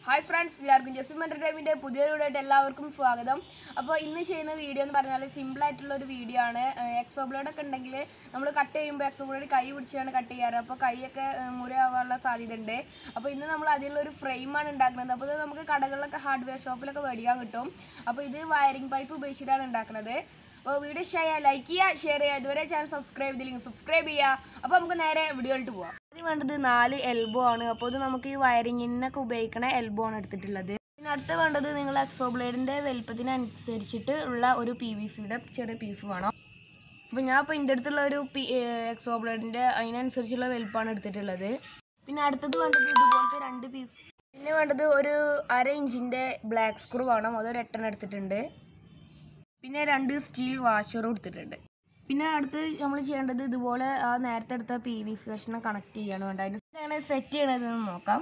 hi friends എല്ലാവർക്കും ജസിം entertainment പുതിയൊരു video ആയിട്ട് എല്ലാവർക്കും സ്വാഗതം അപ്പോൾ ഇന്ന് ചെയ്യുന്ന വീഡിയോ എന്ന് പറഞ്ഞാൽ സിമ്പിൾ ആയിട്ടുള്ള ഒരു വീഡിയോ ആണ് എക്സോ ബ്ലേഡ് ഒക്കെ ഉണ്ടെങ്കിൽ നമ്മൾ കട്ട് ചെയ്യുമ്പോൾ എക്സോ ബ്ലേഡ് കൈ പിടിച്ചാണ് കട്ട് ചെയ്യാറ് അപ്പോൾ കൈയൊക്കെ ഏഹ്, മുറിയാവാനുള്ള സാധ്യത ഉണ്ട് അപ്പോൾ ഇന്ന് നമ്മൾ അതിനുള്ള ഒരു ഫ്രെയിമാണ് ഉണ്ടാക്കുന്നത് അപ്പോൾ ഇത് നമുക്ക് കടകളിലൊക്കെ ഹാർഡ്വെയർ ഷോപ്പിലൊക്കെ മേടിക്കാൻ കിട്ടും അപ്പോൾ ഇത് വയറിംഗ് പൈപ്പ് ഉപയോഗിച്ചിട്ടാണ് ഉണ്ടാക്കുന്നത് അപ്പോൾ വീഡിയോ ഷെയർ ലൈക്ക് ചെയ്യുക ഷെയർ ചെയ്യുക ഇതുവരെ ചാനൽ സബ്സ്ക്രൈബ് ചെയ്തില്ലെങ്കിൽ സബ്സ്ക്രൈബ് ചെയ്യുക അപ്പോൾ നമുക്ക് നേരെ വീഡിയോയിലോട്ട് പോവാം ആദ്യം വേണ്ടത് നാല് എൽബോ ആണ് അപ്പോൾ ഇത് നമുക്ക് ഈ വയറിങ്ങിനൊക്കെ ഉപയോഗിക്കണ എൽബോ ആണ് എടുത്തിട്ടുള്ളത് പിന്നെ അടുത്ത് വേണ്ടത് നിങ്ങൾ എക്സോ ബ്ലേഡിൻ്റെ വലുപ്പത്തിനനുസരിച്ചിട്ട് ഉള്ള ഒരു പി വി സിയുടെ ചെറിയ പീസ് വേണം അപ്പോൾ ഞാൻ ഇപ്പോൾ എൻ്റെ അടുത്തുള്ള ഒരു പി എക്സോ ബ്ലേഡിൻ്റെ അതിനനുസരിച്ചുള്ള വലുപ്പമാണ് എടുത്തിട്ടുള്ളത് പിന്നെ അടുത്തത് വേണ്ടത് ഇതുപോലത്തെ രണ്ട് പീസ് പിന്നെ വേണ്ടത് ഒരു അര ഇഞ്ചിൻ്റെ ബ്ലാക്ക് സ്ക്രൂ വേണം അതൊരു എട്ടെണ്ണം എടുത്തിട്ടുണ്ട് പിന്നെ രണ്ട് സ്റ്റീൽ വാഷറും എടുത്തിട്ടുണ്ട് പിന്നെ അടുത്ത് നമ്മൾ ചെയ്യേണ്ടത് ഇതുപോലെ ആ നേരത്തെ എടുത്ത പി വി സി കഷ്ണം കണക്ട് ചെയ്യണം വേണ്ട അതിന് എങ്ങനെ സെറ്റ് ചെയ്യണതെന്ന് നോക്കാം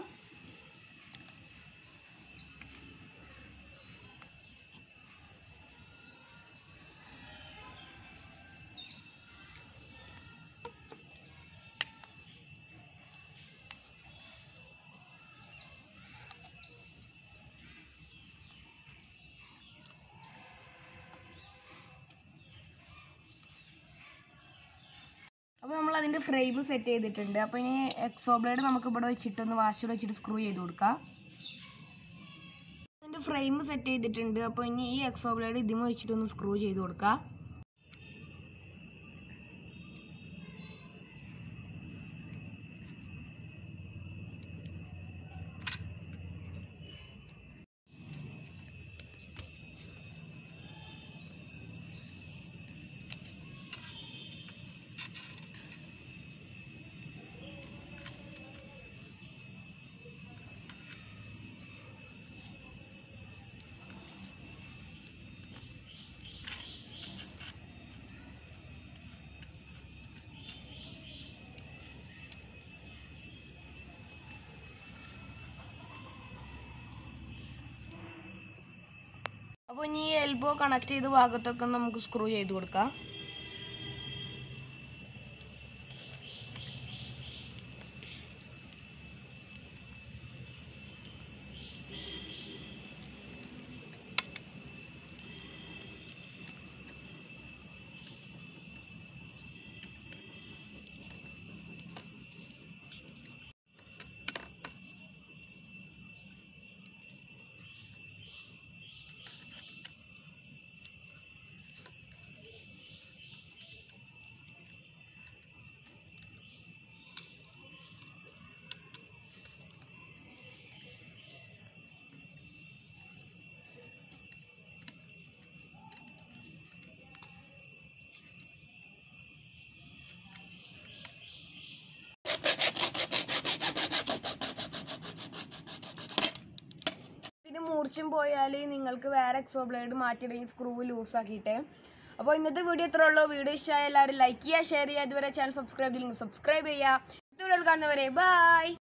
അപ്പോൾ നമ്മൾ അതിൻ്റെ ഫ്രെയിം സെറ്റ് ചെയ്തിട്ടുണ്ട് അപ്പോൾ ഇനി എക്സോ ബ്ലേഡ് നമുക്ക് ഇവിടെ വെച്ചിട്ടൊന്ന് വാഷർ വെച്ചിട്ട് സ്ക്രൂ ചെയ്ത് കൊടുക്കാം അതിൻ്റെ ഫ്രെയിം സെറ്റ് ചെയ്തിട്ടുണ്ട് അപ്പോൾ ഇനി ഈ എക്സോ ബ്ലേഡ് ഇതിമ വെച്ചിട്ടൊന്ന് സ്ക്രൂ ചെയ്ത് കൊടുക്കാം അപ്പോൾ ഇനി ഈ എൽബോ കണക്ട് ചെയ്ത ഭാഗത്തൊക്കെ നമുക്ക് സ്ക്രൂ ചെയ്ത് കൊടുക്കാം ഇതിന് മൂർച്ചം പോയാൽ നിങ്ങൾക്ക് വേറെ എക്സോ ബ്ലേഡ് മാറ്റിയിടയിൽ സ്ക്രൂ ലൂസ് ആക്കിയിട്ടേ അപ്പോൾ ഇന്നത്തെ വീഡിയോ ഇത്രേ ഉള്ളൂ വീഡിയോ ഇഷ്ടമായ എല്ലാവരും ലൈക്ക് ചെയ്യുക ഷെയർ ചെയ്യുക ഇതുവരെ ചാനൽ സബ്സ്ക്രൈബ് ചെയ്യില്ലെങ്കിൽ സബ്സ്ക്രൈബ് ചെയ്യുക വീഡിയോയിൽ കാണുന്നവരെ ബൈ